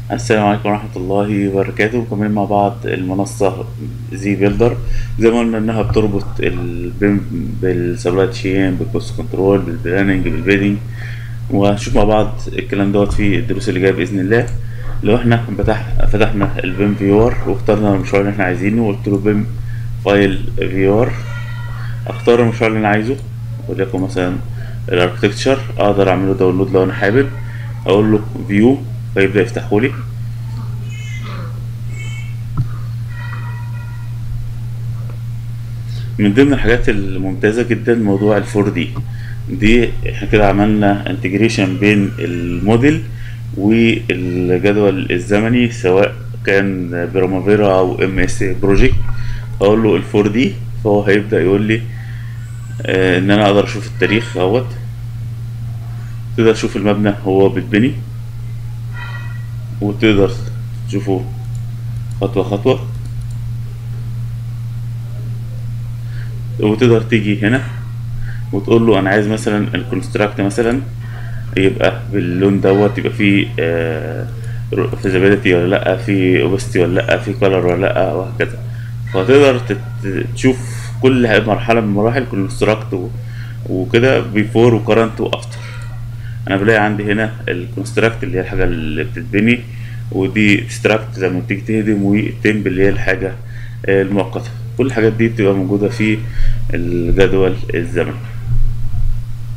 السلام عليكم ورحمة الله وبركاته مكملين مع بعض المنصة زي بيلدر زي ما قلنا انها بتربط البيم بالسبلاي تشين بالكوست كنترول بالبلاننج بالبيدنج وهنشوف مع بعض الكلام دوت في الدروس اللي جاية بإذن الله لو احنا فتح فتحنا البيم فيور واخترنا المشروع اللي احنا عايزينه وقلت له بيم فايل فيور اختار المشروع اللي انا عايزه وليكن مثلا الاركتكتشر اقدر اعمله داونلود لو انا حابب اقول له فيو فيبدأ يفتحه لي من ضمن الحاجات الممتازة جدا موضوع الفور دي دي احنا كده عملنا انتجريشن بين الموديل والجدول الزمني سواء كان برامافيرا او ام اس بروجكت اقول له الفور دي فهو هيبدأ يقول لي آه ان انا اقدر اشوف التاريخ اهوت تقدر تشوف المبنى هو بيتبني وتقدر تشوفه خطوة خطوة وتقدر تيجي هنا وتقول له انا عايز مثلا الكونستراكت مثلا يبقى باللون دوت يبقى فيه فيزابيلتي ولا لا في اوبستي ولا لا في كولر ولا لا وهكذا فتقدر تشوف كل مرحلة من مراحل كونستراكت وكده بيفور وكرنت وافتر انا بلاقي عندي هنا الكونستراكت اللي هي الحاجه اللي بتتبني ودي اكستراكت لما تيجي تهدم والتمب اللي هي الحاجه المؤقته كل الحاجات دي بتبقى موجوده في الجدول الزمني